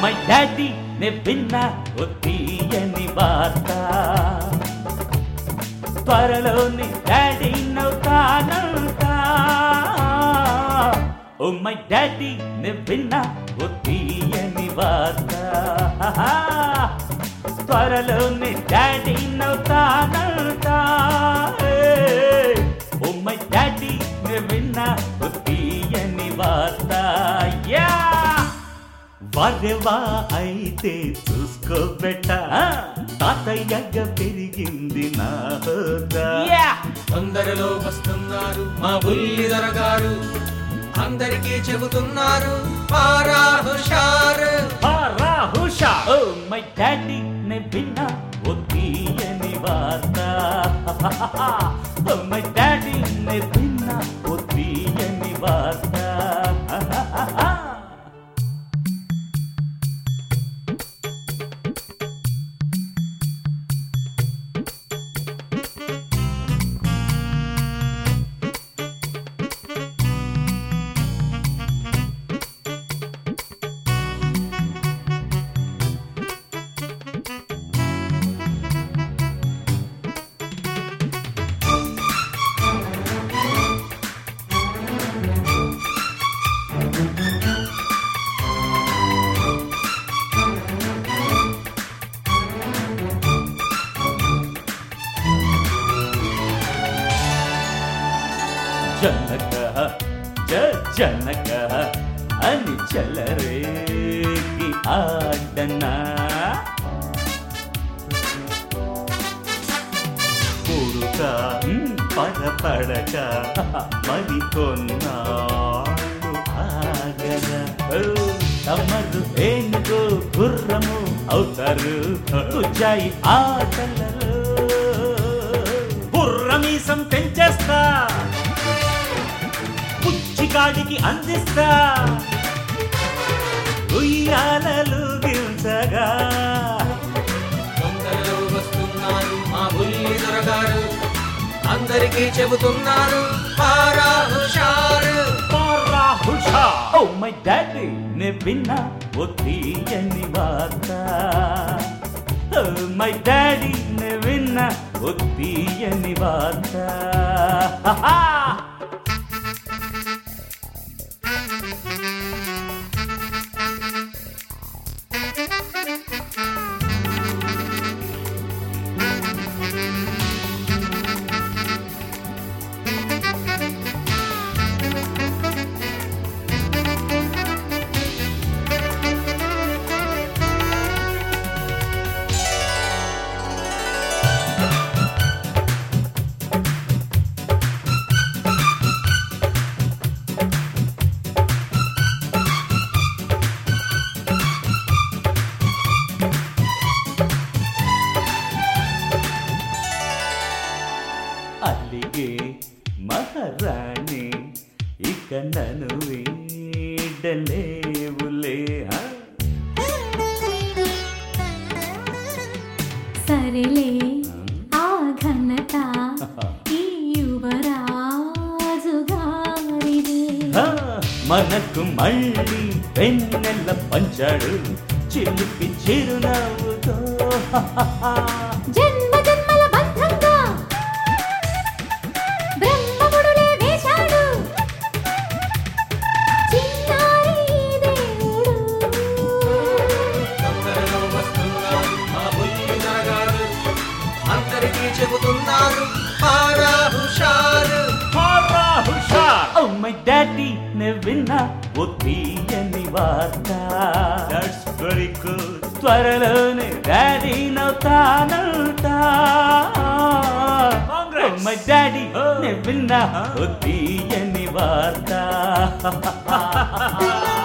My daddy నే విన్నా ఓ తీయని వార్త త్వరలోనే డాడీ నవ్వుతానంటా ఓ మై డాడీ నే విన్నా ఓ తీయని వార్త త్వరలోనే డాడీ నవ్వుతానంటా ఓ మై డాడీ నే విన్నా ఓ తీయని వార్త యా వరవా అయితే చూసుకోబెట్ట తాతయ్యగా పెరిగింది నా హోదా తొందరలో వస్తున్నారు మా బుల్లిధర గారు అందరికీ చెబుతున్నారు పారా హుషారు హుషా ఓ మై డాడీ నే విన్నా ఓ తీయని వార్త ఓ మై డాడీ నే విన్నా ఓ తీయని వార్త జనక జ జనక అని చలరేగి ఆడనా కొడుక పడపడక మరి కొన్నాళ్ళు ఆగర తమరు ఏనుగు గుర్రము అవుతారు తుజాయి ఆటలలో బుర్రమీసం పెంచేస్తా పుచ్చికాడికి అందిస్తా ఉయ్యాలలు గిల్చగా తొందరలో వస్తున్నారు మా బుల్లిధర గారు అందరికీ చెబుతున్నారు పారా హుషారు ఓ మై డాడీ నే విన్నా ఓ తీయని వార్త ఓ మై డాడీ నే విన్నా ఓ తీయని వార్త అಲ್ಲಿಗೆ మహారాణి ఇక నన్ను వీడలేవులే ఆ? సరేలే ఆ ఘనత ఈ యువరాజు గారిదే ఆ, మనకు మళ్ళీ వెన్నెల పంచాడు చిలిపి చిరునవ్వుతో జన్మ జన్మల బంధంగా బ్రహ్మముడులే వేశాడు చిన్నారి దేవుడు తొందరలో వస్తున్నారు మా బుల్లిధర గారు అందరికీ చెబుతున్నారు పారా హుషారు హుషారా హుషార్ ఓ మై డాడీ నే విన్నా ఓ తీయని వార్త దట్స్ వెరీ గుడ్ త్వరలోనే డాడీ నవ్వుతానంట ఓ మై డాడీ నే విన్నా ఓ తీయని వార్త